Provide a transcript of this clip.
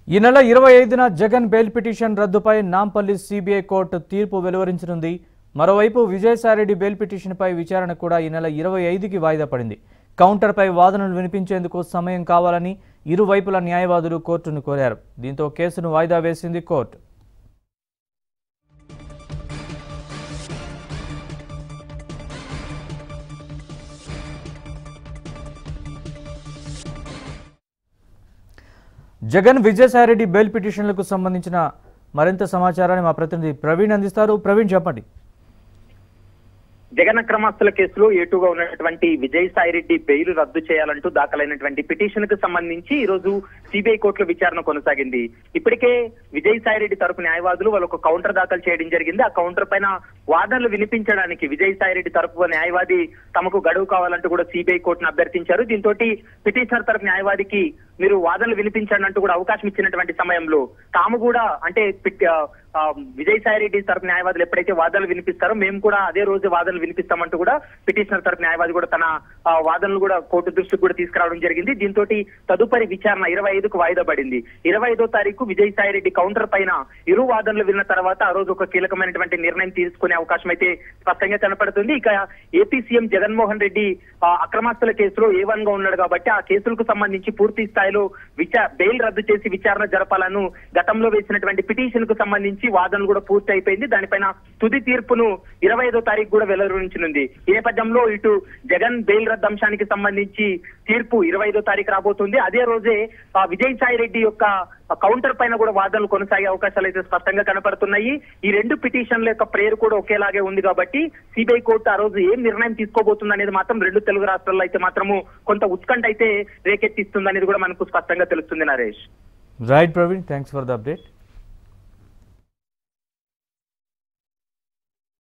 ఈ నెల ఇరవై ఐదున జగన్ బెయిల్ పిటిషన్ రద్దుపై నాంపల్లి సిబిఐ కోర్టు తీర్పు వెలువరించనుంది మరోవైపు విజయసాయిరెడ్డి బెయిల్ పిటిషన్పై విచారణ కూడా ఈ నెల ఇరవై ఐదుకి వాయిదా పడింది కౌంటర్పై వాదనలు వినిపించేందుకు సమయం కావాలని ఇరువైపుల న్యాయవాదులు కోర్టును కోరారు దీంతో కేసును వాయిదా వేసింది కోర్టు జగన్ విజయసాయిరెడ్డి బెయిల్ పిటిషన్లకు సంబంధించిన మరింత సమాచారాన్ని మా ప్రతినిధి ప్రవీణ్ అందిస్తారు ప్రవీణ్ చెప్పండి జగన్ అక్రమాస్తుల కేసులో ఏటుగా ఉన్నటువంటి విజయసాయి రెడ్డి బెయిల్ రద్దు చేయాలంటూ దాఖలైనటువంటి పిటిషన్ కు సంబంధించి ఈ రోజు సిబిఐ కోర్టులో విచారణ కొనసాగింది ఇప్పటికే విజయసాయి రెడ్డి తరపు న్యాయవాదులు వాళ్ళు ఒక కౌంటర్ దాఖలు చేయడం జరిగింది ఆ కౌంటర్ పైన వాదనలు వినిపించడానికి విజయసాయి రెడ్డి తరపు న్యాయవాది తమకు గడువు కావాలంటూ కూడా సిబిఐ కోర్టును అభ్యర్థించారు దీంతో పిటిషనర్ తరపు న్యాయవాదికి మీరు వాదనలు వినిపించండి అంటూ కూడా అవకాశం ఇచ్చినటువంటి సమయంలో తాము కూడా అంటే పిట్- ఆ, ఆ, విజయసాయి రెడ్డి తరపు న్యాయవాదులు ఎప్పుడైతే వాదనలు వినిపిస్తారో మేము కూడా అదే రోజు వాదనలు వినిపిస్తామంటూ కూడా పిటిషనర్ తరపు న్యాయవాది కూడా తన ఆ, వాదనలు కూడా కోర్టు దృష్టికి కూడా తీసుకురావడం జరిగింది దీంతో తదుపరి విచారణ ఇరవై ఐదుకు వాయిదా పడింది ఇరవై ఐదో తారీఖు విజయసాయి రెడ్డి కౌంటర్ పైన ఇరు వాదనలు విన్న తర్వాత ఆ రోజు ఒక కీలకమైనటువంటి నిర్ణయం తీసుకునే అవకాశం అయితే స్పష్టంగా కనపడుతుంది ఇక ఏపీ సీఎం జగన్మోహన్ రెడ్డి ఆ, అక్రమాస్తుల కేసులో ఏ వన్ గా ఉన్నాడు కాబట్టి ఆ కేసులకు సంబంధించి పూర్తి స్థాయిలో విచార బెయిల్ రద్దు చేసి విచారణ జరపాలను గతంలో వేసినటువంటి పిటిషన్ కు సంబంధించి వాదనలు కూడా పూర్తి అయిపోయింది దానిపైన తుది తీర్పును ఇరవై ఐదో తారీఖు కూడా వెలువరించనుంది ఈ నేపథ్యంలో ఇటు జగన్ బెయిల్ రద్దు అంశానికి సంబంధించి తీర్పు ఇరవై ఐదో తారీఖు రాబోతుంది అదే రోజే ఆ, విజయసాయి రెడ్డి యొక్క కౌంటర్ పైన కూడా వాదనలు కొనసాగే అవకాశాలు అయితే స్పష్టంగా కనపడుతున్నాయి ఈ రెండు పిటిషన్ల యొక్క ప్రేరు కూడా ఒకేలాగే ఉంది కాబట్టి సిబిఐ కోర్టు ఆ రోజు ఏం నిర్ణయం తీసుకోబోతుంది అనేది మాత్రం రెండు తెలుగు రాష్ట్రాల్లో అయితే మాత్రము కొంత ఉత్కంఠ అయితే రేకెత్తిస్తుంది అనేది కూడా మనకు స్పష్టంగా తెలుస్తుంది Naresh right Praveen thanks for the update